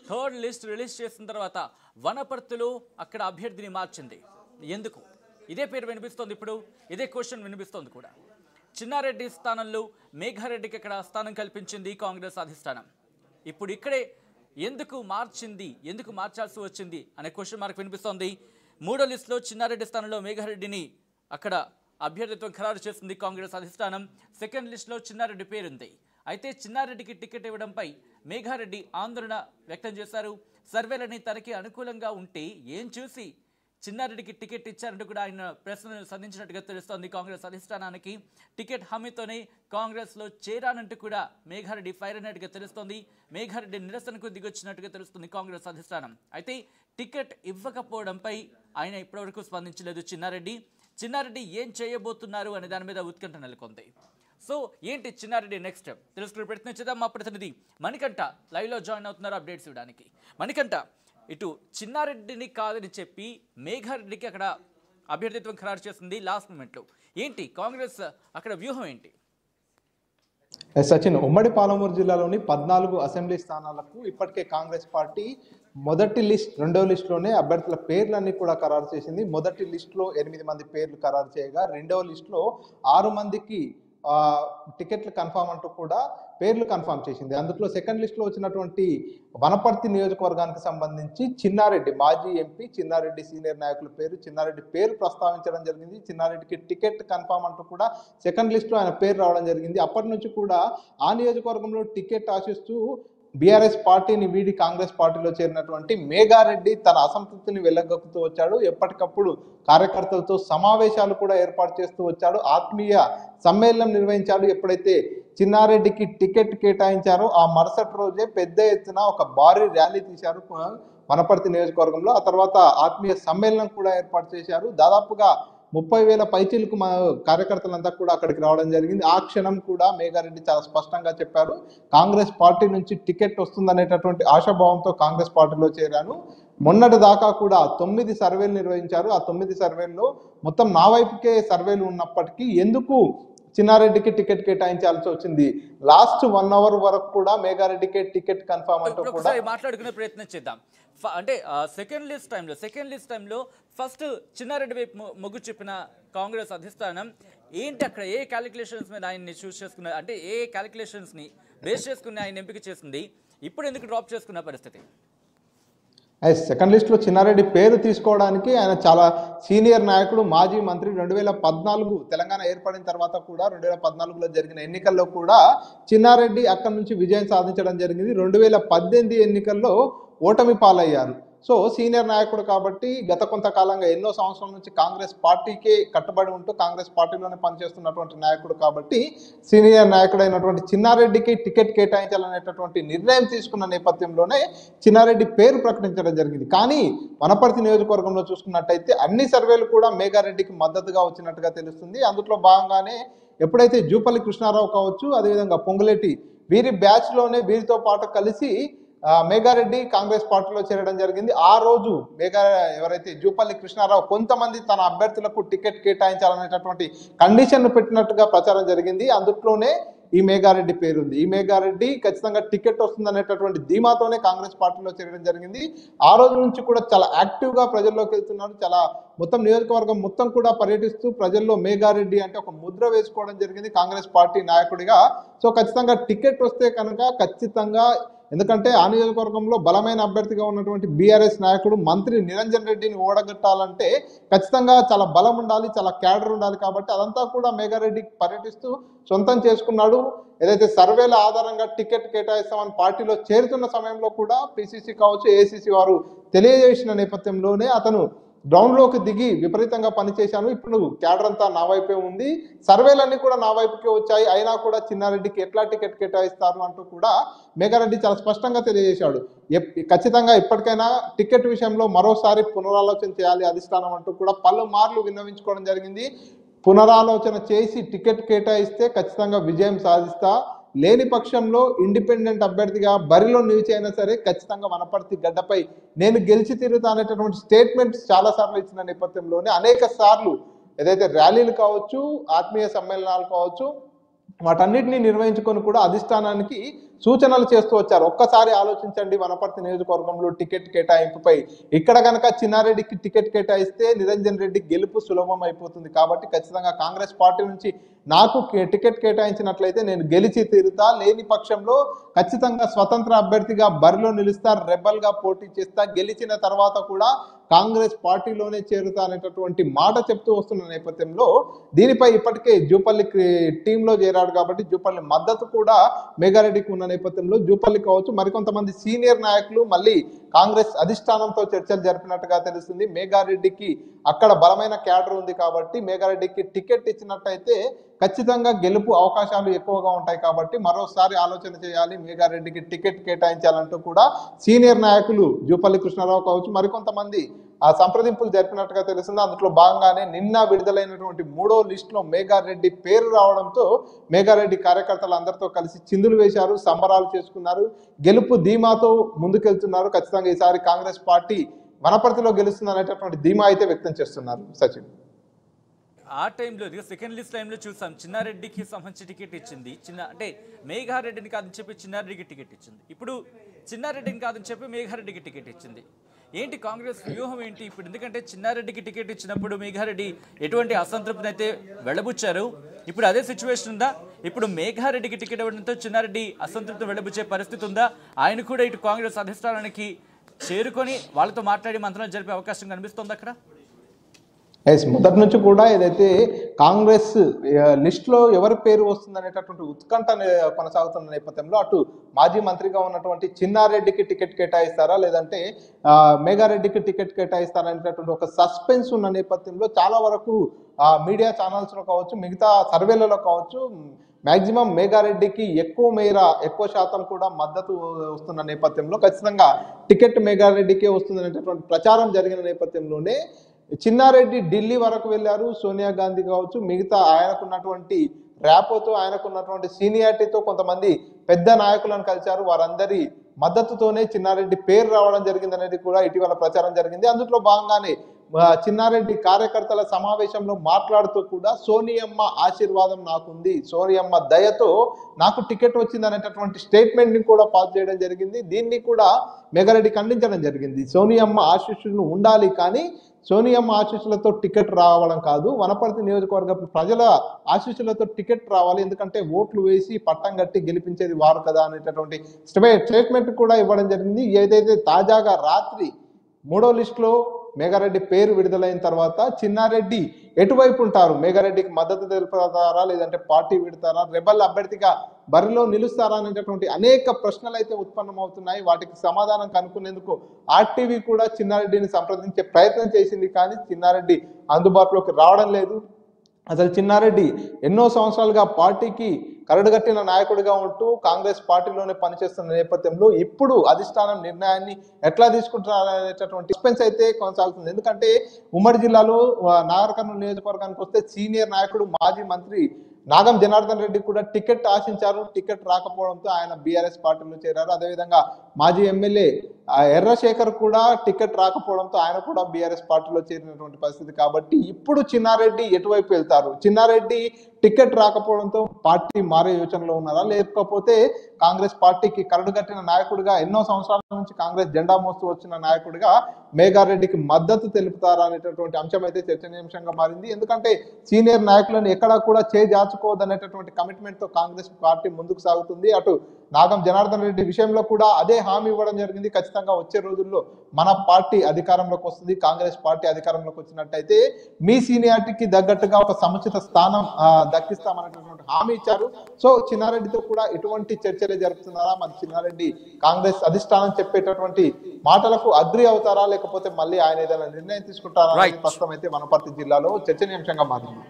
Third list release చేసిన తర్వాత వనపర్తిలో అక్కడ అభ్యర్థిని మార్చింది ఎందుకు ఇదే పేరు వినిపిస్తోంది ఇప్పుడు ఇదే క్వశ్చన్ వినిపిస్తోంది కూడా చిన్నారెడ్డి స్థానంలో మేఘారెడ్డికి అక్కడ స్థానం కల్పించింది కాంగ్రెస్ అధిష్టానం ఇప్పుడు ఇక్కడే ఎందుకు మార్చింది ఎందుకు మార్చాల్సి వచ్చింది అనే క్వశ్చన్ మార్క్ వినిపిస్తోంది మూడో లిస్టులో చిన్నారెడ్డి స్థానంలో మేఘారెడ్డిని అక్కడ అభ్యర్థిత్వం ఖరారు చేసింది కాంగ్రెస్ అధిష్టానం సెకండ్ లిస్టులో చిన్నారెడ్డి పేరుంది అయితే చిన్నారెడ్డికి టికెట్ ఇవ్వడంపై మేఘారెడ్డి ఆందోళన వ్యక్తం చేశారు సర్వేలని తనకి అనుకూలంగా ఉంటే ఏం చూసి చిన్నారెడ్డికి టికెట్ ఇచ్చారంటూ కూడా ఆయన ప్రశ్నలు సంధించినట్టుగా తెలుస్తోంది కాంగ్రెస్ అధిష్టానానికి టికెట్ హామీతోనే కాంగ్రెస్లో చేరానంటూ కూడా మేఘారెడ్డి ఫైర్ అయినట్టుగా తెలుస్తోంది మేఘారెడ్డి నిరసనకు దిగొచ్చినట్టుగా తెలుస్తుంది కాంగ్రెస్ అధిష్టానం అయితే టికెట్ ఇవ్వకపోవడంపై ఆయన ఇప్పటివరకు స్పందించలేదు చిన్నారెడ్డి చిన్నారెడ్డి ఏం చేయబోతున్నారు అనే దాని మీద ఉత్కంఠ నెలకొంది సో ఏంటి చిన్నారెడ్డి నెక్స్ట్ తెలుసుకునే ప్రయత్నం చేద్దాం మా ప్రతినిధి మణికంఠ లైవ్లో జాయిన్ అవుతున్నారు అప్డేట్స్ ఇవ్వడానికి మణికంఠ ఇటు చిన్నారెడ్డిని కాదని చెప్పి మేఘారెడ్డికి అక్కడ అభ్యర్థిత్వం ఖరారు చేసింది లాస్ట్ మూమెంట్లో ఏంటి కాంగ్రెస్ అక్కడ వ్యూహం ఏంటి ఎస్ సచిన్ ఉమ్మడి పాలమూరు జిల్లాలోని పద్నాలుగు అసెంబ్లీ స్థానాలకు ఇప్పటికే కాంగ్రెస్ పార్టీ మొదటి లిస్ట్ రెండో లిస్టులోనే అభ్యర్థుల పేర్లన్నీ కూడా ఖరారు చేసింది మొదటి లిస్టులో ఎనిమిది మంది పేర్లు ఖరారు చేయగా రెండవ లిస్టులో ఆరు మందికి ఆ, టికెట్లు కన్ఫామ్ అంటూ కూడా పేర్లు కన్ఫామ్ చేసింది అందులో సెకండ్ లిస్ట్లో వచ్చినటువంటి వనపర్తి నియోజకవర్గానికి సంబంధించి చిన్నారెడ్డి మాజీ ఎంపీ చిన్నారెడ్డి సీనియర్ నాయకుల పేరు చిన్నారెడ్డి పేరు ప్రస్తావించడం జరిగింది చిన్నారెడ్డికి టికెట్ కన్ఫామ్ అంటూ కూడా సెకండ్ లిస్ట్లో ఆయన పేరు రావడం జరిగింది అప్పటి నుంచి కూడా ఆ నియోజకవర్గంలో టికెట్ ఆశిస్తూ బీఆర్ఎస్ పార్టీని వీడి కాంగ్రెస్ పార్టీలో చేరినటువంటి మేఘారెడ్డి తన అసంతృప్తిని వెళ్ళగక్కుతూ వచ్చాడు ఎప్పటికప్పుడు కార్యకర్తలతో సమావేశాలు కూడా ఏర్పాటు చేస్తూ వచ్చాడు ఆత్మీయ సమ్మేళనం నిర్వహించాడు ఎప్పుడైతే చిన్నారెడ్డికి టికెట్ కేటాయించారో ఆ మరుసటి రోజే పెద్ద ఎత్తున ఒక భారీ ర్యాలీ తీశారు వనపర్తి నియోజకవర్గంలో ఆ తర్వాత ఆత్మీయ సమ్మేళనం కూడా ఏర్పాటు చేశారు దాదాపుగా ముప్పై వేల పైచీలకు మా కార్యకర్తలంతా కూడా అక్కడికి రావడం జరిగింది ఆ క్షణం కూడా మేఘారెడ్డి చాలా స్పష్టంగా చెప్పారు కాంగ్రెస్ పార్టీ నుంచి టికెట్ వస్తుందనేటటువంటి ఆశాభావంతో కాంగ్రెస్ పార్టీలో చేరాను మొన్నటి దాకా కూడా తొమ్మిది సర్వేలు నిర్వహించారు ఆ తొమ్మిది సర్వేల్లో మొత్తం నా వైపుకే సర్వేలు ఉన్నప్పటికీ ఎందుకు చిన్నారెడ్డికి టికెట్ కేటాయించాల్సి వచ్చింది లాస్ట్ వన్ అవర్ వరకు కూడా మేఘారెడ్డికే టికెట్ కన్ఫర్మ్ అంటూ ఇప్పుడు కూడా ఒకసారి మాట్లాడుకునే ప్రయత్నం చేద్దాం ఫ- అంటే సెకండ్ లిస్ట్ టైంలో సెకండ్ లిస్ట్ టైంలో ఫస్ట్ చిన్నారెడ్డి వైపు మొ- మొగ్గు చెప్పిన కాంగ్రెస్ అధిష్టానం ఏంటి అక్కడ ఏ క్యాలిక్యులేషన్స్ మీద ఆయన్ని చూస్ చేసుకున్నారు అంటే ఏ క్యాలిక్యులేషన్స్ని బేస్ చేసుకుని ఆయన ఎంపిక చేసింది ఇప్పుడు ఎందుకు డ్రాప్ చేసుకున్న పరిస్థితి అయితే సెకండ్ లిస్ట్ లో చిన్నారెడ్డి పేరు తీసుకోవడానికి ఆయన చాలా సీనియర్ నాయకుడు మాజీ మంత్రి రెండు వేల పద్నాలుగు తెలంగాణ ఏర్పడిన తర్వాత కూడా రెండు వేల పద్నాలుగులో జరిగిన ఎన్నికల్లో కూడా చిన్నారెడ్డి అక్కడి నుంచి విజయం సాధించడం జరిగింది రెండు వేల పద్దెనిమిది ఎన్నికల్లో ఓటమి పాలయ్యారు సో సీనియర్ నాయకుడు కాబట్టి గత కొంతకాలంగా ఎన్నో సంవత్సరాల నుంచి కాంగ్రెస్ పార్టీకే కట్టుబడి ఉంటూ కాంగ్రెస్ పార్టీలోనే పనిచేస్తున్నటువంటి నాయకుడు కాబట్టి సీనియర్ నాయకుడైనటువంటి చిన్నారెడ్డికి టికెట్ కేటాయించాలనేటటువంటి నిర్ణయం తీసుకున్న నేపథ్యంలోనే చిన్నారెడ్డి పేరు ప్రకటించడం జరిగింది కానీ వనపర్తి నియోజకవర్గంలో చూసుకున్నట్టయితే అన్ని సర్వేలు కూడా మేఘారెడ్డికి మద్దతుగా వచ్చినట్టుగా తెలుస్తుంది అందులో భాగంగానే ఎప్పుడైతే జూపల్లి కృష్ణారావు కావచ్చు అదేవిధంగా పొంగులేటి వీరి బ్యాచ్లోనే వీరితో పాటు కలిసి ఆ, మేఘారెడ్డి కాంగ్రెస్ పార్టీలో చేరడం జరిగింది ఆ రోజు మేఘా ఎవరైతే జూపల్లి కృష్ణారావు కొంతమంది తన అభ్యర్థులకు టికెట్ కేటాయించాలనేటటువంటి కండిషన్ పెట్టినట్టుగా ప్రచారం జరిగింది అందులోనే ఈ మేఘారెడ్డి పేరుంది ఈ మేఘారెడ్డి ఖచ్చితంగా టికెట్ వస్తుందనేటటువంటి ధీమాతోనే కాంగ్రెస్ పార్టీలో చేరడం జరిగింది ఆ రోజు నుంచి కూడా చాలా యాక్టివ్ గా ప్రజల్లోకి వెళ్తున్నారు చాలా మొత్తం నియోజకవర్గం మొత్తం కూడా పర్యటిస్తూ ప్రజల్లో మేఘారెడ్డి అంటే ఒక ముద్ర వేసుకోవడం జరిగింది కాంగ్రెస్ పార్టీ నాయకుడిగా సో ఖచ్చితంగా టికెట్ వస్తే కనుక ఖచ్చితంగా ఎందుకంటే ఆ నియోజకవర్గంలో బలమైన అభ్యర్థిగా ఉన్నటువంటి బీఆర్ఎస్ నాయకుడు మంత్రి నిరంజన్ రెడ్డిని ఓడగట్టాలంటే ఖచ్చితంగా చాలా బలం ఉండాలి చాలా క్యాడర్ ఉండాలి కాబట్టి అదంతా కూడా మేఘారెడ్డి పర్యటిస్తూ సొంతం చేసుకున్నాడు ఏదైతే సర్వేల ఆధారంగా టికెట్ కేటాయిస్తామని పార్టీలో చేరుతున్న సమయంలో కూడా పిసిసి కావచ్చు ఏసీసీ వారు తెలియజేసిన నేపథ్యంలోనే అతను గ్రౌండ్లోకి దిగి విపరీతంగా పనిచేశాను ఇప్పుడు క్యాడర్ అంతా నా వైపే ఉంది సర్వేలన్నీ కూడా నా వైపుకే వచ్చాయి అయినా కూడా చిన్నారెడ్డికి ఎట్లా టికెట్ కేటాయిస్తారు అంటూ కూడా మేఘారెడ్డి చాలా స్పష్టంగా తెలియజేశాడు ఎప్- ఖచ్చితంగా ఇప్పటికైనా టికెట్ విషయంలో మరోసారి పునరాలోచన చేయాలి అధిష్టానం అంటూ కూడా పలుమార్లు విన్నవించుకోవడం జరిగింది పునరాలోచన చేసి టికెట్ కేటాయిస్తే ఖచ్చితంగా విజయం సాధిస్తా లేని పక్షంలో ఇండిపెండెంట్ అభ్యర్థిగా బరిలో నిలిచి అయినా సరే ఖచ్చితంగా వనపర్తి గడ్డపై నేను గెలిచి తీరుతా అనేటటువంటి స్టేట్మెంట్స్ చాలా సార్లు ఇచ్చిన నేపథ్యంలోనే అనేక సార్లు ఏదైతే ర్యాలీలు కావచ్చు ఆత్మీయ సమ్మేళనాలు కావచ్చు వాటన్నిటిని నిర్వహించుకొని కూడా అధిష్టానానికి సూచనలు చేస్తూ వచ్చారు ఒక్కసారి ఆలోచించండి వనపర్తి నియోజకవర్గంలో టికెట్ కేటాయింపుపై ఇక్కడ కనుక చిన్నారెడ్డికి టికెట్ కేటాయిస్తే నిరంజన్ రెడ్డి గెలుపు సులభం అయిపోతుంది కాబట్టి ఖచ్చితంగా కాంగ్రెస్ పార్టీ నుంచి నాకు కే- టికెట్ కేటాయించినట్లయితే నేను గెలిచి తీరుతా లేని పక్షంలో ఖచ్చితంగా స్వతంత్ర అభ్యర్థిగా బరిలో నిలుస్తా రెబల్ గా పోటీ చేస్తా గెలిచిన తర్వాత కూడా కాంగ్రెస్ పార్టీలోనే చేరుతా అనేటటువంటి మాట చెప్తూ వస్తున్న నేపథ్యంలో దీనిపై ఇప్పటికే జూపల్లి క్రి- టీంలో చేరాడు కాబట్టి జూపల్లి మద్దతు కూడా మేఘారెడ్డికి ఉన్న నేపథ్యంలో జూపల్లి కావచ్చు మరికొంతమంది సీనియర్ నాయకులు మళ్ళీ కాంగ్రెస్ అధిష్టానంతో చర్చలు జరిపినట్టుగా తెలుస్తుంది మేఘారెడ్డికి అక్కడ బలమైన క్యాడర్ ఉంది కాబట్టి మేఘారెడ్డికి టికెట్ ఇచ్చినట్టయితే ఖచ్చితంగా గెలుపు అవకాశాలు ఎక్కువగా ఉంటాయి కాబట్టి మరోసారి ఆలోచన చేయాలి మేఘారెడ్డికి టికెట్ కేటాయించాలంటూ కూడా సీనియర్ నాయకులు జూపల్లి కృష్ణారావు కావచ్చు మరికొంతమంది ఆ సంప్రదింపులు జరిపినట్టుగా తెలుస్తుంది అందులో భాగంగానే నిన్న విడుదలైనటువంటి మూడో లిస్టులో మేఘారెడ్డి పేరు రావడంతో మేఘారెడ్డి కార్యకర్తలు అందరితో కలిసి చిందులు వేశారు సంబరాలు చేసుకున్నారు గెలుపు ధీమాతో ముందుకెళ్తున్నారు ఖచ్చితంగా ఈసారి కాంగ్రెస్ పార్టీ వనపర్తిలో గెలుస్తుంది అనేటటువంటి ధీమా అయితే వ్యక్తం చేస్తున్నారు సచిన్ ఆ టైంలో ఇక సెకండ్ లిస్ట్ టైంలో చూసాం చిన్నారెడ్డికి సంబంధించి టికెట్ ఇచ్చింది చిన్న అంటే మేఘారెడ్డిని కాదని చెప్పి చిన్నారెడ్డికి టికెట్ ఇచ్చింది ఇప్పుడు చిన్నారెడ్డిని కాదని చెప్పి మేఘారెడ్డికి టికెట్ ఇచ్చింది ఏంటి కాంగ్రెస్ వ్యూహం ఏంటి ఇప్పుడు ఎందుకంటే చిన్నారెడ్డికి టికెట్ ఇచ్చినప్పుడు మేఘారెడ్డి ఎటువంటి అసంతృప్తిని అయితే వెళ్ళబుచ్చారు ఇప్పుడు అదే సిచ్యువేషన్ ఉందా ఇప్పుడు మేఘారెడ్డికి టికెట్ ఇవ్వడంతో చిన్నారెడ్డి అసంతృప్తి వెళ్ళబుచ్చే పరిస్థితి ఉందా ఆయన కూడా ఇటు కాంగ్రెస్ అధిష్టానానికి చేరుకొని వాళ్ళతో మాట్లాడి మంత్రాలు జరిపే అవకాశం కనిపిస్తుంది అక్కడ ఎస్ మొదటి నుంచి కూడా ఏదైతే కాంగ్రెస్ ఆ, లిస్టులో ఎవరి పేరు వస్తుంది అనేటటువంటి ఉత్కంఠ నే- కొనసాగుతున్న నేపథ్యంలో అటు మాజీ మంత్రిగా ఉన్నటువంటి చిన్నారెడ్డికి టికెట్ కేటాయిస్తారా లేదంటే ఆ, మేఘారెడ్డికి టికెట్ కేటాయిస్తారా అనేటటువంటి ఒక సస్పెన్స్ ఉన్న నేపథ్యంలో చాలా వరకు ఆ, మీడియా ఛానల్స్లో కావచ్చు మిగతా సర్వేలలో కావచ్చు మాక్సిమం మేఘారెడ్డికి ఎక్కువ మేర ఎక్కువ శాతం కూడా మద్దతు వస్తున్న నేపథ్యంలో ఖచ్చితంగా టికెట్ మేఘారెడ్డికే వస్తుంది అనేటటువంటి ప్రచారం జరిగిన నేపథ్యంలోనే చిన్నారెడ్డి ఢిల్లీ వరకు వెళ్ళారు సోనియా గాంధీ కావచ్చు మిగతా ఆయనకున్నటువంటి ర్యాపోతో ఆయనకున్నటువంటి సీనియారిటీతో కొంతమంది పెద్ద నాయకులను కలిశారు వారందరి మద్దతుతోనే చిన్నారెడ్డి పేరు రావడం జరిగింది అనేది కూడా ఇటీవల ప్రచారం జరిగింది అందులో భాగంగానే ఆ, చిన్నారెడ్డి కార్యకర్తల సమావేశంలో మాట్లాడుతూ కూడా సోనియమ్మ ఆశీర్వాదం నాకుంది సోనియమ్మ దయతో నాకు టికెట్ వచ్చింది అనేటటువంటి స్టేట్మెంట్ ని కూడా పాస్ చేయడం జరిగింది దీన్ని కూడా మెగారెడ్డి ఖండించడం జరిగింది సోనియమ్మ ఆశీస్సులు ఉండాలి కానీ సోనియమ్మ ఆశీస్సులతో టికెట్ రావడం కాదు వనపర్తి నియోజకవర్గ ప్రజల ఆశీస్సులతో టికెట్ రావాలి ఎందుకంటే ఓట్లు వేసి పట్టం కట్టి గెలిపించేది వారు కదా అనేటటువంటి స్టేట్మెంట్ కూడా ఇవ్వడం జరిగింది ఏదైతే తాజాగా రాత్రి మూడో లిస్టులో మేఘారెడ్డి పేరు విడుదలైన తర్వాత చిన్నారెడ్డి ఎటువైపు ఉంటారు మేఘారెడ్డికి మద్దతు తెలుపుతారా లేదంటే పార్టీ విడతారా రెబల్ అభ్యర్థిగా బరిలో నిలుస్తారా అనేటటువంటి అనేక ప్రశ్నలు అయితే ఉత్పన్నమవుతున్నాయి వాటికి సమాధానం కనుక్కునేందుకు ఆర్టీవీ కూడా చిన్నారెడ్డిని సంప్రదించే ప్రయత్నం చేసింది కానీ చిన్నారెడ్డి అందుబాటులోకి రావడం లేదు అసలు చిన్నారెడ్డి ఎన్నో సంవత్సరాలుగా పార్టీకి కరడుగట్టిన నాయకుడిగా ఉంటూ కాంగ్రెస్ పార్టీలోనే పనిచేస్తున్న నేపథ్యంలో ఇప్పుడు అధిష్టానం నిర్ణయాన్ని ఎట్లా తీసుకుంటున్నారనేటటువంటి సస్పెన్స్ అయితే కొనసాగుతుంది ఎందుకంటే ఉమ్మడి జిల్లాలో ఆ, నాగర్ కర్నూలు నియోజకవర్గానికి వస్తే సీనియర్ నాయకుడు మాజీ మంత్రి నాగం జనార్దన్ రెడ్డి కూడా టికెట్ ఆశించారు టికెట్ రాకపోవడంతో ఆయన బీఆర్ఎస్ పార్టీలో చేరారు అదేవిధంగా మాజీ ఎమ్మెల్యే ఆ, ఎర్రశేఖర్ కూడా టికెట్ రాకపోవడంతో ఆయన కూడా బీఆర్ఎస్ పార్టీలో చేరినటువంటి పరిస్థితి కాబట్టి ఇప్పుడు చిన్నారెడ్డి ఎటువైపు వెళ్తారు చిన్నారెడ్డి టికెట్ రాకపోవడంతో పార్టీ మారే యోచనలో ఉన్నారా లేకపోతే కాంగ్రెస్ పార్టీకి కరడు కట్టిన నాయకుడిగా ఎన్నో సంవత్సరాల నుంచి కాంగ్రెస్ జెండా మోస్తూ వచ్చిన నాయకుడిగా మేఘారెడ్డికి మద్దతు తెలుపుతారా అనేటటువంటి అంశం అయితే చర్చనీయాంశంగా మారింది ఎందుకంటే సీనియర్ నాయకులను ఎక్కడా కూడా చేజార్చుకోవద్దు అనేటటువంటి కమిట్మెంట్ తో కాంగ్రెస్ పార్టీ ముందుకు సాగుతుంది అటు నాగం జనార్దన్ రెడ్డి విషయంలో కూడా అదే హామీ ఇవ్వడం జరిగింది ఖచ్చితంగా వచ్చే రోజుల్లో మన పార్టీ అధికారంలోకి వస్తుంది కాంగ్రెస్ పార్టీ అధికారంలోకి వచ్చినట్టయితే మీ సీనియారిటీకి తగ్గట్టుగా ఒక సముచిత స్థానం ఆ, దక్కిస్తామనేటటువంటి హామీ ఇచ్చారు సో చిన్నారెడ్డితో కూడా ఎటువంటి చర్చలే జరుపుతున్నారా మరి చిన్నారెడ్డి కాంగ్రెస్ అధిష్టానం చెప్పేటటువంటి మాటలకు అగ్రి అవుతారా లేకపోతే మళ్ళీ ఆయన ఏదైనా నిర్ణయం తీసుకుంటారా అనేది Right. ప్రస్తుతం అయితే వనపర్తి జిల్లాలో చర్చనీయాంశంగా మారింది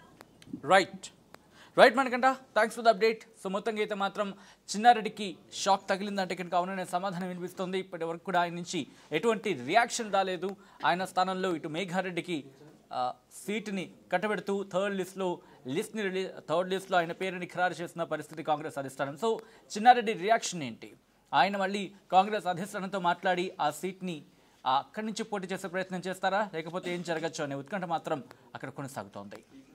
రైట్ రైట్ మనకంట thanks for the update so మొత్తంగా అయితే మాత్రం చిన్నారెడ్డికి షాక్ తగిలిందంటే కనుక అవుననే సమాధానం వినిపిస్తుంది ఇప్పటి వరకు కూడా ఆయన నుంచి ఎటువంటి రియాక్షన్ రాలేదు ఆయన స్థానంలో ఇటు మేఘారెడ్డికి ఆ, సీటుని కట్టబెడుతూ థర్డ్ లిస్ట్లో లిస్ట్ని రిలీ థర్డ్ లిస్ట్లో ఆయన పేరుని ఖరారు చేసిన పరిస్థితి కాంగ్రెస్ అధిష్టానం సో చిన్నారెడ్డి రియాక్షన్ ఏంటి ఆయన మళ్ళీ కాంగ్రెస్ అధిష్టానంతో మాట్లాడి ఆ సీట్ని ఆ, అక్కడి నుంచి పోటీ చేసే ప్రయత్నం చేస్తారా లేకపోతే ఏం జరగచ్చు అనే ఉత్కంఠ మాత్రం అక్కడ కొనసాగుతోంది